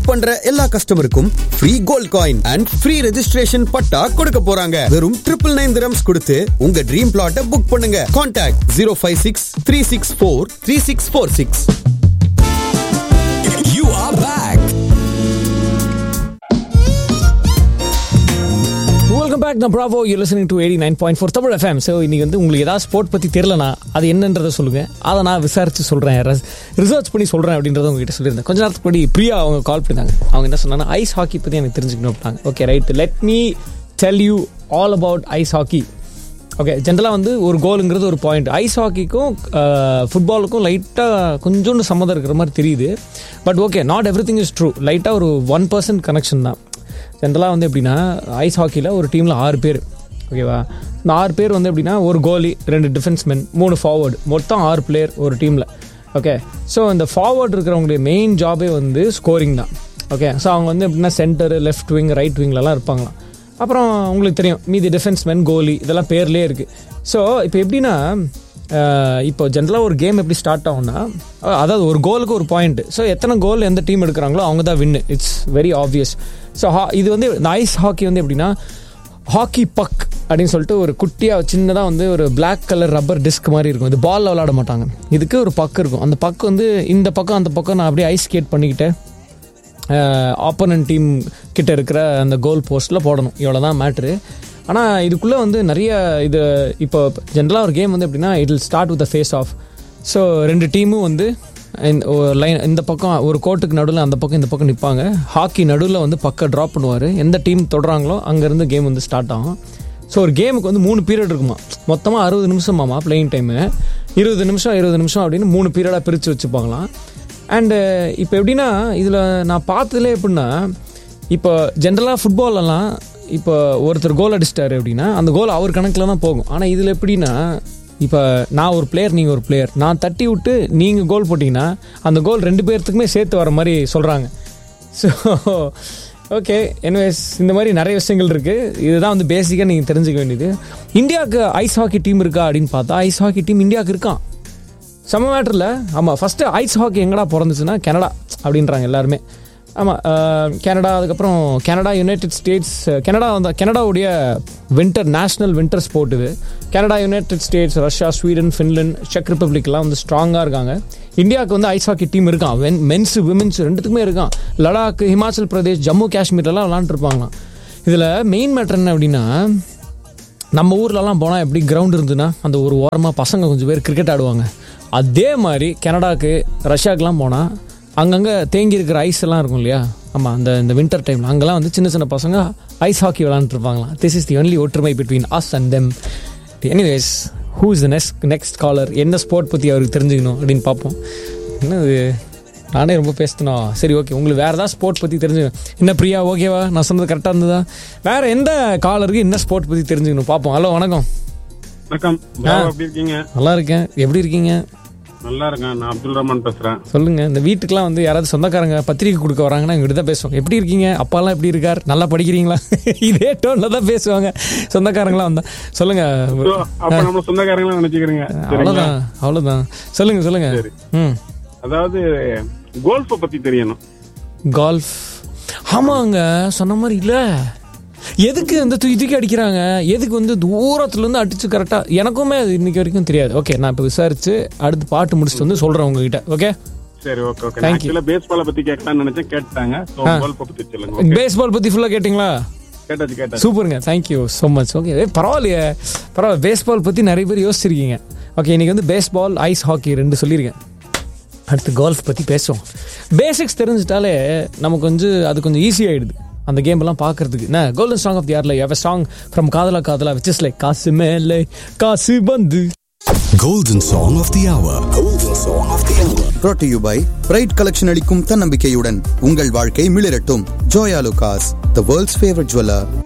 பண்ற எல்லா கஸ்டமருக்கும் free gold coin and free registration patta கொடுக்க போறாங்க வெறும் ட்ரிபிள் நைன் திரம்ஸ் கொடுத்து உங்க ட்ரீம் பிளாட்டை புக் பண்ணுங்க contact zero five six three six four three six four six You are back. Welcome back நான் Bravo you listening to eighty nine point four Tamil FM so இன்னைக்கு வந்து உங்களுக்கு ஏதாவது sport பற்றி தெரிலனா அது என்னன்றதை சொல்லுங்க அதை நான் விசாரிச்சு சொல்கிறேன் ரிசர்ச் பண்ணி சொல்கிறேன் அப்படின்றத உங்ககிட்ட சொல்லியிருந்தேன் கொஞ்ச நேரத்துக்கு முன்னாடி பிரியா அவங்க கால் பண்ணிருந்தாங்க அவங்க என்ன சொன்னாங்கன்னா ஐஸ் ஹாக்கி பற்றி எனக்கு தெரிஞ்சுக்கணும் அப்படின்னாங்க okay right let me tell you all about ice hockey okay ஜென்ரலாக வந்து ஒரு கோலுங்கிறது ஒரு பாயிண்ட் ஐஸ் ஹாக்கிக்கும் ஃபுட்பாலுக்கும் லைட்டாக கொஞ்சோண்டு சம்மந்தம் இருக்கிற மாதிரி தெரியுது but okay not everything is true லைட்டாக ஒரு ஒன் பர்சன்ட் கனெக்ஷன் தான் ஜென்ரலாக வந்து எப்படின்னா ஐஸ் ஹாக்கியில் ஒரு டீமில் ஆறு பேர் ஓகேவா இந்த ஆறு பேர் வந்து எப்படின்னா ஒரு கோலி ரெண்டு டிஃபென்ஸ்மென் மூணு ஃபார்வர்டு மொத்தம் ஆறு பிளேயர் ஒரு டீமில் ஓகே ஸோ இந்த ஃபார்வர்ட் இருக்கிறவங்களுடைய மெயின் ஜாபே வந்து ஸ்கோரிங் தான் ஓகே ஸோ அவங்க வந்து எப்படின்னா சென்டர் லெஃப்ட் விங் ரைட் விங்லலாம் இருப்பாங்களாம் அப்புறம் உங்களுக்கு தெரியும் மீதி டிஃபென்ஸ்மேன் கோலி இதெல்லாம் பேர்லேயே இருக்குது ஸோ இப்போ எப்படின்னா அஹ், இப்போ ஜென்ரலாக ஒரு கேம் எப்படி ஸ்டார்ட் ஆகும்னா அஹ், அதாவது ஒரு கோலுக்கு ஒரு பாயிண்ட் ஸோ எத்தனை கோல் எந்த டீம் எடுக்கிறாங்களோ அவங்க தான் win it's very obvious so இது வந்து இந்த ஐஸ் ஹாக்கி வந்து எப்படின்னா ஹாக்கி பக் அப்படின்னு சொல்லிட்டு ஒரு குட்டியாக சின்னதாக வந்து ஒரு Black கலர் ரப்பர் டிஸ்க் மாதிரி இருக்கும் இது பாலில் விளாட மாட்டாங்க இதுக்கு ஒரு பக் இருக்கும் அந்த பக் வந்து இந்த பக்கம் அந்த பக்கம் நான் அப்படியே ஐஸ் ஸ்கேட் பண்ணிக்கிட்டேன் ஆப்போனன்ட் டீம் கிட்ட இருக்கிற அந்த கோல் போஸ்ட்டில் போடணும் இவ்வளோ தான் மேட்ரு ஆனால் இதுக்குள்ளே வந்து நிறைய இது இப்போ ஜென்ரலாக ஒரு கேம் வந்து எப்படின்னா it will start with face off so ரெண்டு டீமும் வந்து லைன் இந்த பக்கம் ஒரு கோட்டுக்கு நடுவில் அந்த பக்கம் இந்த பக்கம் நிற்பாங்க ஹாக்கி நடுவில் வந்து பக்கம் ட்ராப் பண்ணுவார் எந்த டீம் தொடுறாங்களோ அங்கேருந்து கேம் வந்து ஸ்டார்ட் ஆகும் ஸோ ஒரு கேமுக்கு வந்து மூணு பீரியட் இருக்குமா மொத்தமாக அறுபது நிமிஷமாமா பிளேயிங் டைமு இருபது நிமிஷம் இருபது நிமிஷம் அப்படின்னு மூணு பீரியடாக பிரித்து வச்சுப்பாங்களாம் அண்டு இப்போ எப்படின்னா இதில் நான் பார்த்ததுலே எப்படின்னா இப்போ ஜென்ரலாக ஃபுட்பாலெல்லாம் இப்போ ஒருத்தர் கோல் அடிச்சிட்டாரு அப்படின்னா அந்த கோல் அவர் கணக்கில் தான் போகும் ஆனால் இதில் எப்படின்னா இப்போ நான் ஒரு பிளேயர் நீங்கள் ஒரு பிளேயர் நான் தட்டி விட்டு நீங்கள் கோல் போட்டிங்கன்னா அந்த கோல் ரெண்டு பேர்த்துக்குமே சேர்த்து வர மாதிரி சொல்கிறாங்க ஸோ ஓகே எனிவேஸ் இந்த மாதிரி நிறைய விஷயங்கள் இருக்குது இதுதான் வந்து பேசிக்காக நீங்கள் தெரிஞ்சுக்க வேண்டியது இந்தியாவுக்கு ஐஸ் ஹாக்கி டீம் இருக்கா அப்படின்னு பார்த்தா ஐஸ் ஹாக்கி டீம் இந்தியாவுக்கு இருக்கான் செம்ம மேட்டரில் ஆமாம் ஃபஸ்ட்டு ஐஸ் ஹாக்கி எங்கடா பிறந்துச்சுன்னா கனடா அப்படின்றாங்க எல்லாருமே ஆமாம் கனடா அதுக்கப்புறம் கனடா யுனைடெட் ஸ்டேட்ஸ் கனடா வந்து கனடாவுடைய வின்டர் நேஷனல் வின்டர் ஸ்போர்ட் இது Canada United States Russia Sweden Finland செக் ரிப்பப்ளிக்லாம் வந்து ஸ்ட்ராங்காக இருக்காங்க இந்தியாவுக்கு வந்து ஐஸ் ஹாக்கி டீம் இருக்கான் வென் மென்ஸ் விமென்ஸ் ரெண்டுத்துக்குமே இருக்கான் லடாக் ஹிமாச்சல் பிரதேஷ் ஜம்மு காஷ்மீர்லாம் விளாண்டுருப்பாங்களாம் இதில் மெயின் மேட்டர் என்ன அப்படின்னா நம்ம ஊர்லலாம் போனால் எப்படி கிரவுண்ட் இருந்துன்னா அந்த ஒரு ஓரமாக பசங்க கொஞ்சம் பேர் கிரிக்கெட் ஆடுவாங்க அதே மாதிரி கனடாக்கு ரஷ்யாவுக்குலாம் போனால் அங்கங்கே தேங்கி இருக்கிற ஐஸ் எல்லாம் இருக்கும் இல்லையா ஆமாம் அந்த இந்த வின்டர் டைமில் அங்கெல்லாம் வந்து சின்ன சின்ன பசங்க ஐஸ் ஹாக்கி விளாண்டுருப்பாங்களாம் திஸ் இஸ் தி ஒன்லி ஒற்றுமை between us and them anyways who is the next next caller என்ன ஸ்போர்ட் பற்றி அவருக்கு தெரிஞ்சுக்கணும் அப்படின்னு பார்ப்போம் என்னது நானே ரொம்ப பேசினோம் சரி ஓகே உங்களுக்கு வேறு ஏதாவது ஸ்போர்ட் பற்றி தெரிஞ்சுக்கணும் என்ன பிரியா ஓகேவா நான் சொன்னது கரெக்டாக இருந்ததா வேறு எந்த காலருக்கு என்ன ஸ்போர்ட் பற்றி தெரிஞ்சுக்கணும் பார்ப்போம் ஹலோ வணக்கம் வணக்கம் ப்ரோ, எப்படி இருக்கீங்க நல்லா இருக்கேன் எப்படி இருக்கீங்க நல்லா இருக்கேன் நான் அப்துல் ரஹ்மான் பேசுறேன் சொல்லுங்க இந்த வீட்டுக்குலாம் வந்து யாராவது சொந்தக்காரங்க பத்திரிக்கை கொடுக்க வராங்கன்னா எங்கிட்ட தான் பேசுவாங்க எப்படி இருக்கீங்க அப்பாலாம் எப்படி இருக்கார் நல்லா படிக்கிறீங்களா இதே டோன்ல தான் பேசுவாங்க சொந்தக்காரங்களாம் வந்தா சொல்லுங்க So, அப்ப நம்ம சொந்தக்காரங்களா நினைச்சுக்கிறீங்க சரிங்களா அவ்வளோதான் அவ்வளோதான் சொல்லுங்க சொல்லுங்க சரி. ம் அதாவது கோல்ஃப பத்தி தெரியணும் கால்ஃப் ஆமாங்க சொன்ன மாதிரி இல்ல எதுக்கு இந்த தூக்கி தூக்கி அடிக்கிறாங்க எதுக்கு வந்து தூரத்துல இருந்து அடிச்சு கரெக்டா எனக்குமே அது இன்னைக்கு வரைக்கும் தெரியாது ஓகே நான் இப்போ விசாரிச்சு அடுத்து பாட்டு முடிச்சுட்டு வந்து சொல்றேன் உங்ககிட்ட ஓகே சரி ஓகே ஓகே Thank you. ஆக்சுவலா பேஸ்பால பத்தி கேட்கலாம்னு நினைச்சேன் கேட்டாங்க சோ கோல்ஃப பத்தி சொல்லுங்க ஓகே பேஸ்பால் பத்தி ஃபுல்லா கேட்டிங்களா கேட்டாச்சு கேட்டாச்சு சூப்பருங்க தேங்க்யூ ஸோ மச் ஓகே ஏ பரவாயில்லையே பரவாயில்ல பேஸ்பால் பத்தி நிறைய பேர் யோசிச்சிருக்கீங்க ஓகே இன்னைக்கு வந்து பேஸ்பால் ஐஸ் ஹாக்கி ரெண்டு சொல்லியிருக்கேன் அடுத்து கோல்ஃப் பற்றி பேசுவோம் பேசிக்ஸ் தெரிஞ்சிட்டாலே நமக்கு கொஞ்சம் அது கொஞ்சம் ஈஸி ஆயிடுது அந்த கேம் எல்லாம் பார்க்கறதுக்கு என்ன கோல்டன் சாங் ஆஃப் தி இயர்ல எவ சாங் ஃப்ரம் காதலா காதலா விச் இஸ் லைக் காசு மேலே காசு பந்து Golden Song of the Hour. Golden Song of the Hour. brought to you by bright collection அளிக்கும் தன்னம்பிக்கையுடன் உங்கள் வாழ்க்கை மிளிரட்டும் Joyalukkas the world's favourite jeweller